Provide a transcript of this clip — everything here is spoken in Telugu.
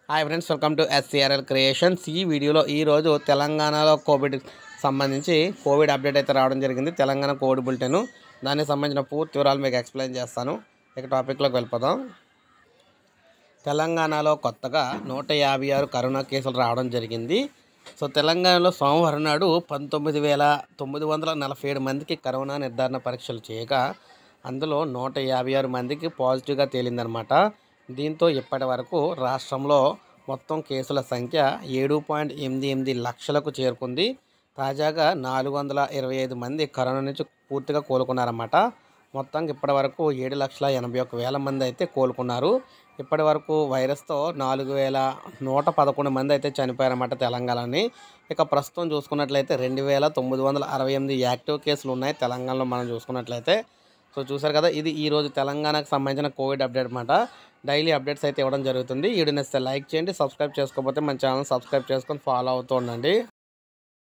hi friends welcome to SCRL creations ఈ వీడియోలో ఈరోజు తెలంగాణలో కోవిడ్ సంబంధించి కోవిడ్ అప్డేట్ అయితే రావడం జరిగింది తెలంగాణ కోవిడ్ బులెటిన్ దానికి సంబంధించిన పూర్తి వివరాలు మీకు ఎక్స్ప్లెయిన్ చేస్తాను ఇక టాపిక్లోకి వెళ్ళిపోదాం తెలంగాణలో కొత్తగా నూట యాభై ఆరు కరోనా కేసులు రావడం జరిగింది సో తెలంగాణలో సోమవారం నాడు పంతొమ్మిది వేల తొమ్మిది వందల నలభై ఏడు మందికి కరోనా నిర్ధారణ పరీక్షలు చేయగా అందులో నూట యాభై ఆరు మందికి పాజిటివ్గా తేలిందనమాట దీంతో ఇప్పటి వరకు రాష్ట్రంలో మొత్తం కేసుల సంఖ్య ఏడు పాయింట్ ఎనిమిది ఎనిమిది లక్షలకు చేరుకుంది తాజాగా నాలుగు వందల ఇరవై ఐదు మంది కరోనా నుంచి పూర్తిగా కోలుకున్నారన్నమాట మొత్తానికి ఇప్పటి వరకు ఏడు లక్షల ఎనభై ఒక వేల మంది అయితే కోలుకున్నారు ఇప్పటి వరకు వైరస్తో నాలుగు వేల నూట పదకొండు మంది అయితే చనిపోయారన్నమాట తెలంగాణని ఇక ప్రస్తుతం చూసుకున్నట్లయితే రెండు వేల తొమ్మిది వందల అరవై ఎనిమిది యాక్టివ్ కేసులు ఉన్నాయి తెలంగాణలో మనం చూసుకున్నట్లయితే సో చూసారు కదా ఇది ఈ రోజు తెలంగాణకు సంబంధించిన కోవిడ్ అప్డేట్ అనమాట డైలీ అప్డేట్స్ అయితే ఇవ్వడం జరుగుతుంది వీడియోని ఇస్తే లైక్ చేయండి సబ్స్క్రైబ్ చేసుకోకపోతే మన ఛానల్ సబ్స్క్రైబ్ చేసుకొని ఫాలో అవుతూ ఉండండి